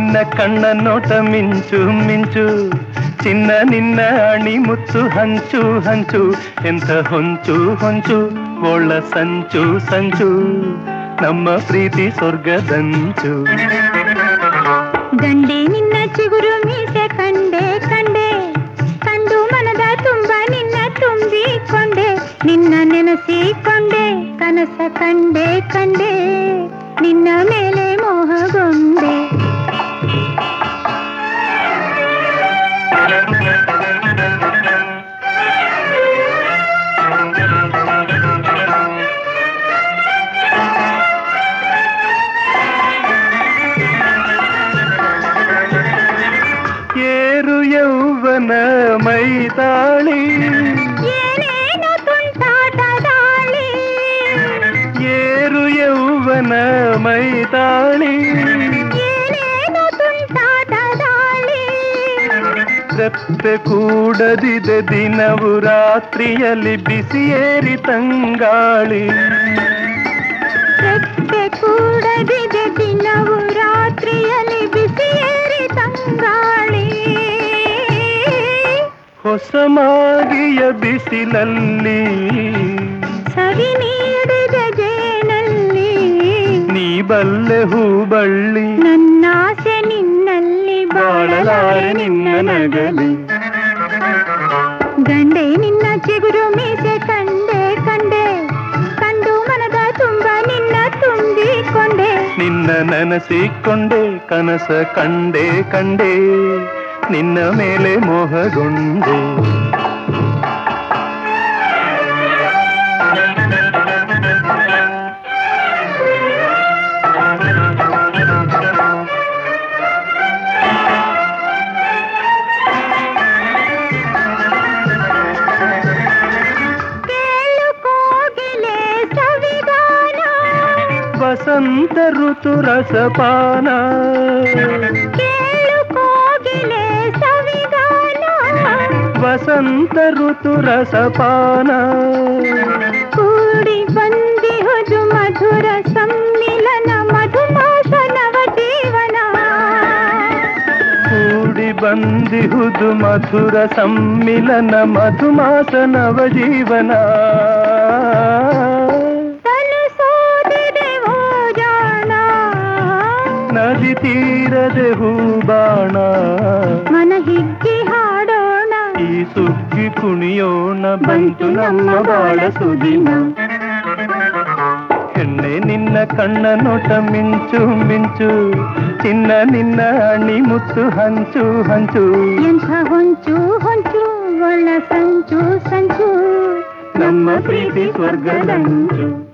ನಿನ್ನ ಕಣ್ಣ ನೋಟ ಮಿಂಚು ಮಿಂಚು ಚಿನ್ನ ನಿನ್ನ ಅಣಿ ಮುತ್ತು ಹಂಚು ಹಂಚು ಎಂಥ ಹೊಂಚು ಹೊಂಚು ಒಳ್ಳ ಸಂಚು ಸಂಚು ನಮ್ಮ ಪ್ರೀತಿ ಸ್ವರ್ಗದಂಚು ಗಂಡೆ ನಿನ್ನ ಚಿಗುರು ಮೀಸೆ ಕಂಡೆ ಕಂಡೆ ಕಂಡು ಮನದ ತುಂಬ ನಿನ್ನ ತುಂಬಿಕೊಂಡೆ ನಿನ್ನ ನೆನೆಸಿಕೊಂಡೆ ಕನಸ ಕಂಡೆ ಕಂಡೆ ನಿನ್ನ ಮೇಲೆ ಮೋಹಗೊಂಡೆ ಏರು ಯೌವನ ಮೈತಾಳಿ ಏನೇನೋ ತುಂಟಾಟದಾಳಿ ಏರು ಯೌವನ ಮೈತಾಳಿ ಏನೇನೋ ತುಂಟಾಟದಾಳಿ ರೆಪ್ಪೆ ಕೂಡದಿದೆ ದಿನವು ರಾತ್ರಿಯಲ್ಲಿ ಬಿಸಿಯೇರಿ ತಂಗಾಳಿ ರೆಕ್ಕೆ ಕೂಡದಿದೆ ದಿನವು ರಾತ್ರಿಯಲ್ಲಿ ಬಿಸಿಯೇರಿ ತಂಗಾಳಿ ಹೊಸ ಮಾಗಿಯ ಬಿಸಿಲಲ್ಲಿ ಸವಿ ನೀಡಿದ ಜೇನಲ್ಲಿ ನೀ ಬಲ್ಲೆ ಹೂಬಳ್ಳಿ ನನ್ನಾಸೆ ನಿನ್ನಲ್ಲಿ ಬಾಳಲಾರೆ ನಿನ್ನ ನಗಲಿ ಗಂಡೆ ನಿನ್ನ ಚಿಗುರು ಮೀಸೆ ಕಂಡೆ ಕಂಡೆ ಕಂಡು ಮನದ ತುಂಬ ನಿನ್ನ ತುಂಬಿಕೊಂಡೆ ನಿನ್ನ ನೆನಸಿಕೊಂಡೆ ಕನಸ ಕಂಡೆ ಕಂಡೆ ನಿನ್ನ ಮೇಲೆ ಮೋಹಗೊಂಡೆ ಕೇಳು ಕೋಗಿಲೆ ಸವಿಗಾನ ವಸಂತ ಋತು ರಸಪಾನ ಕೇಳು ಕೋಗಿಲೆ ಸವಿಗಾನ ವಸಂತ ಋತು ರಸಪಾನ ಕೂಡಿ ಬಂದಿಹುದು ಮಧುರ ಸಮ್ಮಿಲನ ಮಧುಮಾಸ ನವ ಜೀವನ ಕೂಡಿ ಬಂದಿಹುದು ಮಧುರ ಸಮ್ಮಿಲನ ಮಧುಮಾಸ ನವ ಜೀವನ ತನು ಸೋದಿದೆ ಓ ಜಾಣ ನದಿ ತೀರದೆ ಹೂಬಾಣ ಮನ ಹಿಗ್ಗಿ ಹಾಡೋಣ ಈ ಸುಗ್ಗಿ ಕುಣಿಯೋಣ ಬಂತು ನಮ್ಮ ಬಾಳ ಸುದಿನ ಹೆಣ್ಣೆ ನಿನ್ನ ಕಣ್ಣ ನೋಟ ಮಿಂಚು ಮಿಂಚು ಚಿನ್ನ ನಿನ್ನ ಅಣಿ ಮುತ್ತು ಹಂಚು ಹಂಚು ಎಂಥ ಹೊಂಚು ಹೊಂಚು ಒಳ್ಳ ಸಂಚು ಸಂಚು ನಮ್ಮ ಪ್ರೀತಿ ಸ್ವರ್ಗದಂಚು